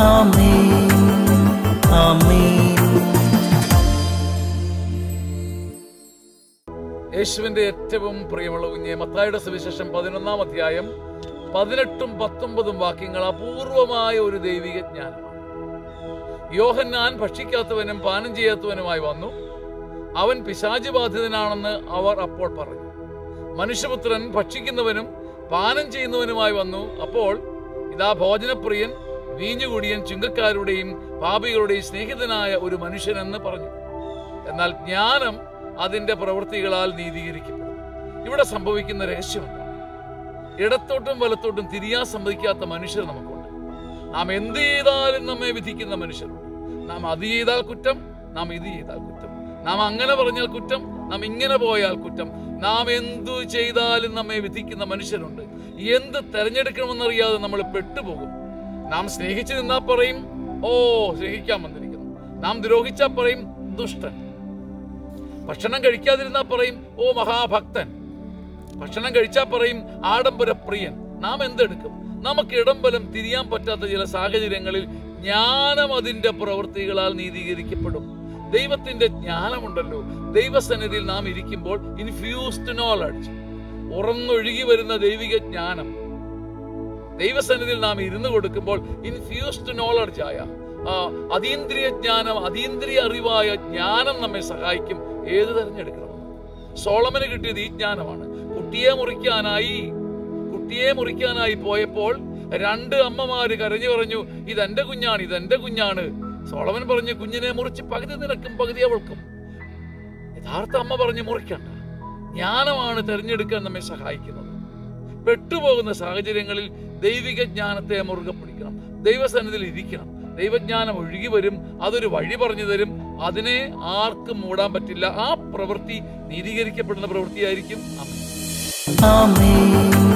ആമേൻ ആമേൻ യേശുവിന്റെ ഏറ്റവും പ്രിയമുള്ള കുഞ്ഞെ മത്തായുടെ സുവിശേഷം പതിനൊന്നാം അധ്യായം പതിനെട്ടും പത്തൊമ്പതും വാക്യങ്ങൾ അപൂർവമായ ഒരു ദൈവിക ജ്ഞാനമാണ് യോഹന്നാൻ ഭക്ഷിക്കാത്തവനും പാനം ചെയ്യാത്തവനുമായി വന്നു അവൻ പിശാചി ബാധിതനാണെന്ന് അവർ അപ്പോൾ പറഞ്ഞു മനുഷ്യപുത്രൻ ഭക്ഷിക്കുന്നവനും പാനം ചെയ്യുന്നവനുമായി വന്നു അപ്പോൾ ഇതാ ഭോജനപ്രിയൻ വീഞ്ഞുകുടിയൻ ചുങ്കക്കാരുടെയും പാപികളുടെയും സ്നേഹിതനായ ഒരു മനുഷ്യനെന്ന് പറഞ്ഞു എന്നാൽ ജ്ഞാനം അതിന്റെ പ്രവൃത്തികളാൽ നീതീകരിക്കപ്പെടും ഇവിടെ സംഭവിക്കുന്ന രഹസ്യമുണ്ട് ഇടത്തോട്ടും വലത്തോട്ടും തിരിയാൻ സമ്മതിക്കാത്ത മനുഷ്യർ നമുക്കുണ്ട് നാം എന്ത് ചെയ്താലും നമ്മെ വിധിക്കുന്ന മനുഷ്യരുണ്ട് നാം അത് ചെയ്താൽ കുറ്റം നാം ഇത് ചെയ്താൽ കുറ്റം നാം അങ്ങനെ പറഞ്ഞാൽ കുറ്റം നാം ഇങ്ങനെ പോയാൽ കുറ്റം നാം എന്തു ചെയ്താലും നമ്മെ വിധിക്കുന്ന മനുഷ്യരുണ്ട് എന്ത് തെരഞ്ഞെടുക്കണമെന്നറിയാതെ നമ്മൾ പെട്ടുപോകും നാം സ്നേഹിച്ചു നിന്നാ പറയും ഓ സ്നേഹിക്കാൻ വന്നിരിക്കുന്നു നാം ദ്രോഹിച്ചാൽ പറയും ദുഷ്ടൻ ഭക്ഷണം കഴിക്കാതിരുന്നാ പറയും ഓ മഹാഭക്തൻ ഭക്ഷണം കഴിച്ചാൽ പറയും ആഡംബര പ്രിയൻ നാം എന്തെടുക്കും നമുക്ക് ഇടംബലം തിരിയാൻ പറ്റാത്ത ചില സാഹചര്യങ്ങളിൽ ജ്ഞാനം അതിന്റെ പ്രവൃത്തികളാൽ നീതീകരിക്കപ്പെടും ദൈവത്തിന്റെ ജ്ഞാനമുണ്ടല്ലോ ദൈവസന്നിധിയിൽ നാം ഇരിക്കുമ്പോൾ ഇൻഫ്യൂസ്ഡ് നോളജ് ഉറന്നൊഴുകി വരുന്ന ദൈവിക ജ്ഞാനം ദൈവസന്നിധിയിൽ നാം ഇരുന്ന് കൊടുക്കുമ്പോൾ ഇൻഫ്യൂസ്ഡ് നോളജ് ആയ ആ, അതീന്ദ്രിയ ജ്ഞാനം അതീന്ദ്രിയ അറിവായ ജ്ഞാനം നമ്മെ സഹായിക്കും ഏത് തെരഞ്ഞെടുക്കണം സോളമന് കിട്ടിയത് ഈ ജ്ഞാനമാണ് കുട്ടിയെ മുറിക്കാനായി കുട്ടിയെ മുറിക്കാനായി പോയപ്പോൾ രണ്ട് അമ്മമാര് കരഞ്ഞു പറഞ്ഞു ഇതെന്റെ കുഞ്ഞാണ് ഇതെന്റെ കുഞ്ഞാണ് സോളമൻ പറഞ്ഞു കുഞ്ഞിനെ മുറിച്ച് പകുതി നിനക്കും പകുതി അവൾക്കും യഥാർത്ഥ അമ്മ പറഞ്ഞു മുറിക്കണ്ട ജ്ഞാനമാണ് തെരഞ്ഞെടുക്കാൻ നമ്മെ സഹായിക്കുന്നത് പെട്ടുപോകുന്ന സാഹചര്യങ്ങളിൽ ദൈവിക ജ്ഞാനത്തെ മുറുകെ പിടിക്കണം ദൈവസന്നിധിയിൽ ഇരിക്കണം ദൈവജ്ഞാനം ഒഴുകി വരും അതൊരു വഴി പറഞ്ഞു തരും അതിനെ ആർക്കും മൂടാൻ പറ്റില്ല ആ പ്രവൃത്തി നീതീകരിക്കപ്പെടുന്ന പ്രവൃത്തിയായിരിക്കും അമ്മ ആമേൻ